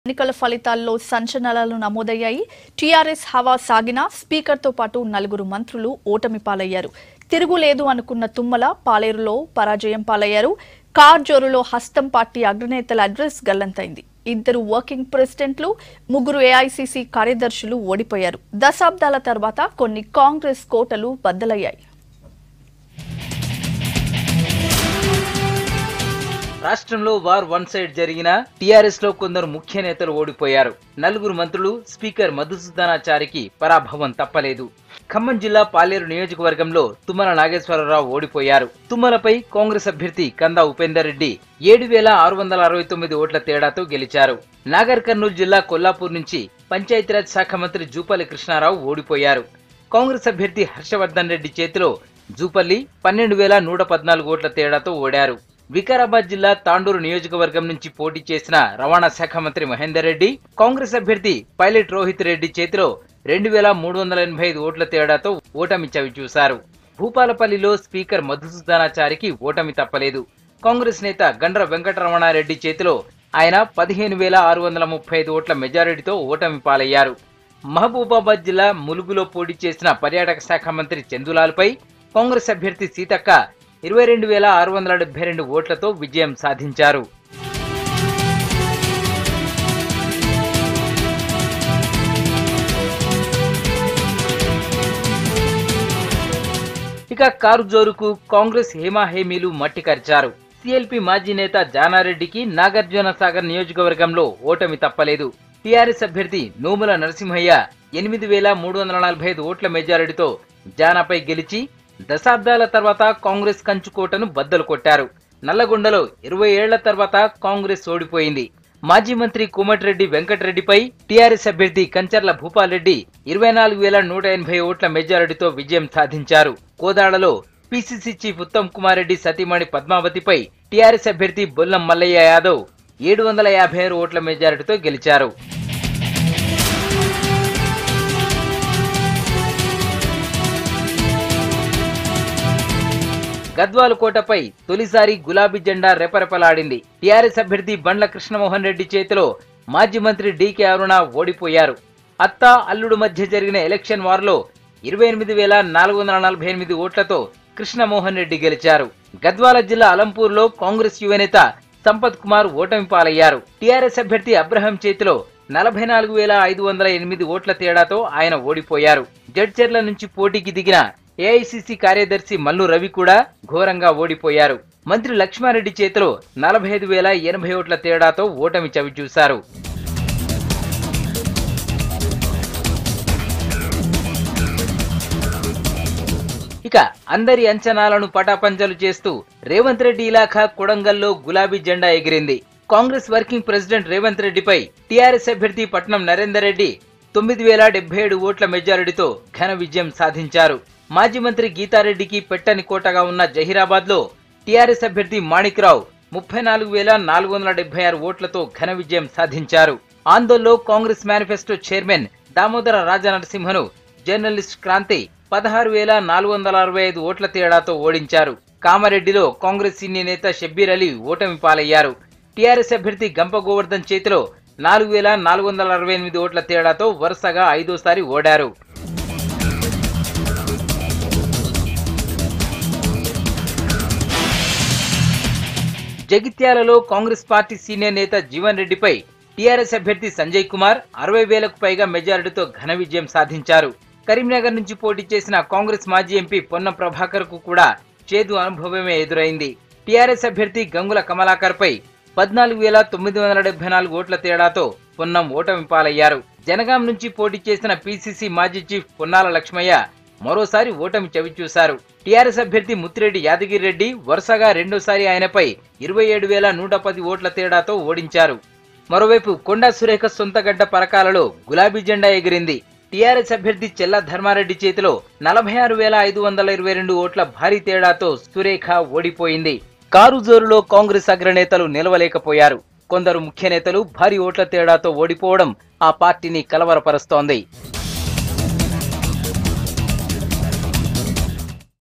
ఎన్నికల ఫలితాల్లో సంచలనాలు నమోదయ్యాయి టీఆర్ఎస్ హవా సాగినా స్పీకర్తో పాటు నలుగురు మంత్రులు ఓటమి పాలయ్యారు తిరుగులేదు అనుకున్న తుమ్మల పాలేరులో పరాజయం పాలయ్యారు కార్ జోరులో హస్తం పార్టీ అగ్రనేతల అడ్రస్ గల్లంతైంది ఇద్దరు వర్కింగ్ ప్రెసిడెంట్లు ముగ్గురు ఏఐసీసీ కార్యదర్శులు ఓడిపోయారు దశాబ్దాల తర్వాత కొన్ని కాంగ్రెస్ కోటలు బద్దలయ్యాయి రాష్ట్రంలో వార్ వన్ సైడ్ జరిగిన టీఆర్ఎస్ లో కొందరు ముఖ్య నేతలు ఓడిపోయారు నలుగురు మంత్రులు స్పీకర్ మధుసూదనాచారికి పరాభవం తప్పలేదు ఖమ్మం జిల్లా పాలేరు నియోజకవర్గంలో తుమ్మల నాగేశ్వరరావు ఓడిపోయారు తుమ్మలపై కాంగ్రెస్ అభ్యర్థి కందా ఉపేందర్ రెడ్డి ఏడు వేల ఆరు వందల అరవై తొమ్మిది ఓట్ల తేడాతో గెలిచారు నాగర్ కర్నూలు జిల్లా కొల్లాపూర్ నుంచి పంచాయతీరాజ్ శాఖ మంత్రి జూపల్లి కృష్ణారావు ఓడిపోయారు కాంగ్రెస్ అభ్యర్థి హర్షవర్ధన్ రెడ్డి చేతిలో జూపల్లి పన్నెండు వేల నూట పద్నాలుగు ఓట్ల తేడాతో ఓడారు వికారాబాద్ జిల్లా తాండూరు నియోజకవర్గం నుంచి పోటీ చేసిన రవాణా శాఖ మంత్రి మహేందర్ రెడ్డి కాంగ్రెస్ అభ్యర్థి పైలట్ రోహిత్ రెడ్డి చేతిలో రెండు వేల మూడు వందల ఎనభై ఐదు ఓట్ల తేడాతో ఓటమి చవిచూశారు భూపాలపల్లిలో స్పీకర్ మధుసూదనాచారికి ఓటమి తప్పలేదు కాంగ్రెస్ నేత గండ్ర వెంకటరమణారెడ్డి చేతిలో ఆయన పదిహేను వేల ఆరు వందల ముప్పై ఐదు ఓట్ల మెజారిటీతో ఓటమి పాలయ్యారు మహబూబాబాద్ జిల్లా ములుగులో పోటీ చేసిన పర్యాటక శాఖ మంత్రి చందులాల్పై కాంగ్రెస్ అభ్యర్థి సీతక్క ఇరవై రెండు వేల ఆరు వందల డెబ్బై రెండు ఓట్లతో విజయం సాధించారు ఇక కారు జోరుకు కాంగ్రెస్ హేమాహేమీలు మట్టి కరిచారు సిఎల్పి మాజీ నేత జానారెడ్డికి నాగార్జున సాగర్ నియోజకవర్గంలో ఓటమి తప్పలేదు టీఆర్ఎస్ అభ్యర్థి నోముల నరసింహయ్య ఎనిమిది వేల మూడు వందల నలభై ఐదు ఓట్ల మెజారిటీతో జానాపై గెలిచి దశాబ్దాల తర్వాత కాంగ్రెస్ కంచుకోటను బద్దలు కొట్టారు నల్లగొండలో ఇరవై ఏళ్ల తర్వాత కాంగ్రెస్ ఓడిపోయింది మాజీ మంత్రి కోమటిరెడ్డి వెంకటరెడ్డిపై టీఆర్ఎస్ అభ్యర్థి కంచర్ల భూపాల్ రెడ్డి ఇరవై నాలుగు వేల నూట ఎనభై ఓట్ల మెజారిటీతో విజయం సాధించారు కోదాడలో పిసిసి చీఫ్ ఉత్తమ్ కుమార్ రెడ్డి సతీమణి పద్మావతిపై టీఆర్ఎస్ అభ్యర్థి బొల్లం మల్లయ్య యాదవ్ ఏడు వందల యాభై ఆరు ఓట్ల మెజారిటీతో గెలిచారు గద్వాల కోటపై తొలిసారి గులాబీ జెండా రెపరెపలాడింది టీఆర్ఎస్ అభ్యర్థి బండ్ల కృష్ణమోహన్ రెడ్డి చేతిలో మాజీ మంత్రి డీకే అరుణ ఓడిపోయారు అత్త అల్లుడు మధ్య జరిగిన ఎలక్షన్ వార్లో ఇరవై ఎనిమిది వేల నాలుగు వందల నలభై ఎనిమిది ఓట్లతో కృష్ణమోహన్ రెడ్డి గెలిచారు గద్వాల జిల్లా అలంపూర్లో కాంగ్రెస్ యువనేత సంపత్ కుమార్ ఓటమి పాలయ్యారు టీఆర్ఎస్ అభ్యర్థి అబ్రహం చేతిలో నలభై నాలుగు వేల ఐదు వందల ఎనిమిది ఓట్ల తేడాతో ఆయన ఓడిపోయారు జడ్చర్ల నుంచి పోటీకి దిగిన ఏఐసిసి కార్యదర్శి మల్లు రవి కూడా ఘోరంగా ఓడిపోయారు మంత్రి లక్ష్మారెడ్డి చేతిలో నలభై ఐదు వేల ఎనభై ఓట్ల తేడాతో ఓటమి చవిచూశారు ఇక అందరి అంచనాలను పటాపంచలు చేస్తూ రేవంత్ రెడ్డి ఇలాఖా కొడంగల్లో గులాబీ జెండా ఎగిరింది కాంగ్రెస్ వర్కింగ్ ప్రెసిడెంట్ రేవంత్ రెడ్డిపై టీఆర్ఎస్ అభ్యర్థి పట్నం నరేందర్ రెడ్డి తొమ్మిది వేల డెబ్బై ఏడు ఓట్ల మెజారిటీతో ఘన విజయం సాధించారు మాజీ మంత్రి గీతారెడ్డికి పెట్టని కోటగా ఉన్న జహీరాబాద్ లో టీఆర్ఎస్ అభ్యర్థి మాణిక్రావు ముప్పై నాలుగు వేల నాలుగు వందల డెబ్బై ఆరు ఓట్లతో ఘన విజయం సాధించారు ఆందోళనలో కాంగ్రెస్ మేనిఫెస్టో చైర్మన్ దామోదర రాజనరసింహను జర్నలిస్ట్ క్రాంతి పదహారు వేల నాలుగు వందల అరవై ఐదు ఓట్ల తేడాతో ఓడించారు కామారెడ్డిలో కాంగ్రెస్ సీనియర్ నేత షబ్బీర్ అలీ ఓటమి పాలయ్యారు టీఆర్ఎస్ అభ్యర్థి గంప గోవర్ధన్ చేతిలో నాలుగు వేల నాలుగు వందల అరవై ఎనిమిది ఓట్ల తేడాతో వరుసగా ఐదోసారి ఓడారు జగిత్యాలలో కాంగ్రెస్ పార్టీ సీనియర్ నేత జీవన్ రెడ్డిపై టీఆర్ఎస్ అభ్యర్థి సంజయ్ కుమార్ అరవై వేలకు పైగా మెజారిటీతో ఘన విజయం సాధించారు కరీంనగర్ నుంచి పోటీ చేసిన కాంగ్రెస్ మాజీ ఎంపీ పొన్నం ప్రభాకర్ కు కూడా చేదు అనుభవమే ఎదురైంది టీఆర్ఎస్ అభ్యర్థి గంగుల కమలాకర్ పై పద్నాలుగు వేల తొమ్మిది వందల డెబ్బై నాలుగు ఓట్ల తేడాతో పొన్నం ఓటమి పాలయ్యారు జనగాం నుంచి పోటీ చేసిన పిసిసి మాజీ చీఫ్ పొన్నాల లక్ష్మయ్య మరోసారి ఓటమి చవిచూశారు టీఆర్ఎస్ అభ్యర్థి ముత్తిరెడ్డి యాదగిరి రెడ్డి వరుసగా రెండోసారి ఆయనపై ఇరవై ఏడు వేల నూట పది ఓట్ల తేడాతో ఓడించారు మరోవైపు కొండా సురేఖ సొంతగడ్డ పరకాలలో గులాబీ జెండా ఎగిరింది టీఆర్ఎస్ అభ్యర్థి చెల్ల ధర్మారెడ్డి చేతిలో నలభై ఆరు వేల ఐదు వందల ఇరవై రెండు ఓట్ల భారీ తేడాతో సురేఖ ఓడిపోయింది కారు జోరులో కాంగ్రెస్ అగ్రనేతలు నిలవలేకపోయారు కొందరు ముఖ్య నేతలు భారీ ఓట్ల తేడాతో ఓడిపోవడం ఆ పార్టీని కలవరపరుస్తోంది